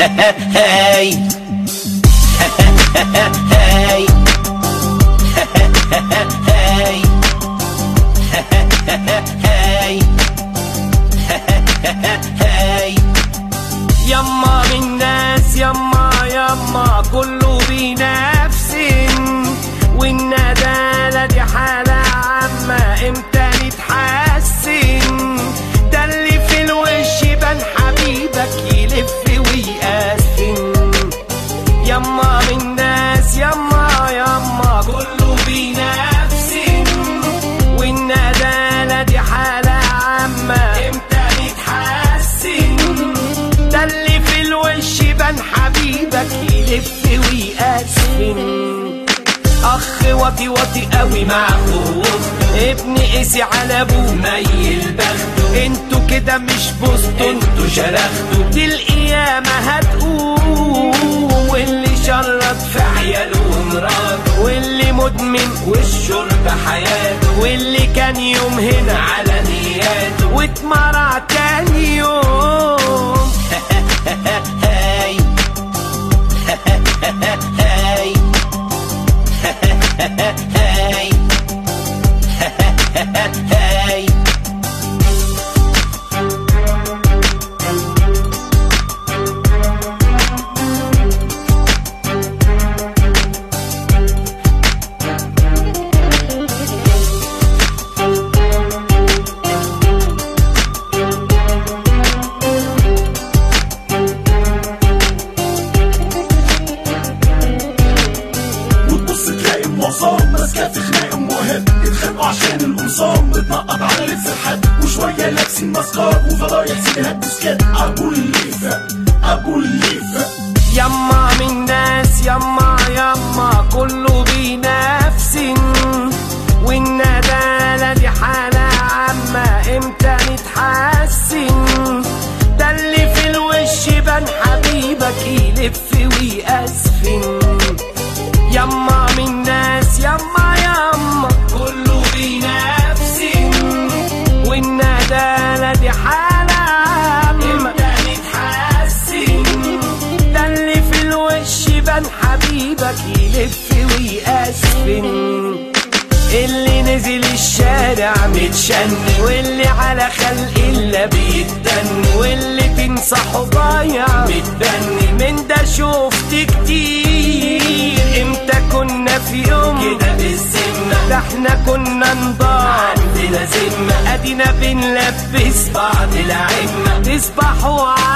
hey hey hey hey hey يما من ناس يما يما كله بنفس والندالة دي حالة عامة امتى نتحسن ده اللي في الوش بان حبيبك يلف ويقسم يما من ناس يما يما كله بنفس والندالة دي حالة عامة امتى نتحسن ده اللي في الوش بان حبيبك يلف ويقسم اخ واطي واطي قوي مع اخوه ابن قسي على ابوه ميل بخته انتوا كده مش بوستوا انتوا شرختوا دي القيامة هتقوم واللي شرط في عياله ومراته واللي مدمن والشرب حياته واللي كان يوم هنا على نياته واتمرع تاني يوم hey hey hey hey وتبص تلاقي معظم ماسكه في خناق مهم يتخانقوا عشان القمصان بتنقط على لبس الحد وشويه لابسين ماسكات وفضايح سيديهات بسكات ابو الليفه ابو الليفه يما من ناس يما يما كله بنفس والندالة دي حالة عامة امتى نتحسن ده اللي في الوش بان حبيبك يلف ويقسفن يما من ناس يما يما كله بنفس والندالة دي حالة عامة امتى نتحسن ده اللي في الوش بان حبيبك يلف ويقسفن اللي نزل الشارع متشن واللي على خلق الله بيتدن واللي تنصحه ضايع متبني من ده شفت كتير امتى كنا في يوم كده بالذمة ده احنا كنا نضاع عندنا ذمة ادينا بنلبس بعض العمة تصبحوا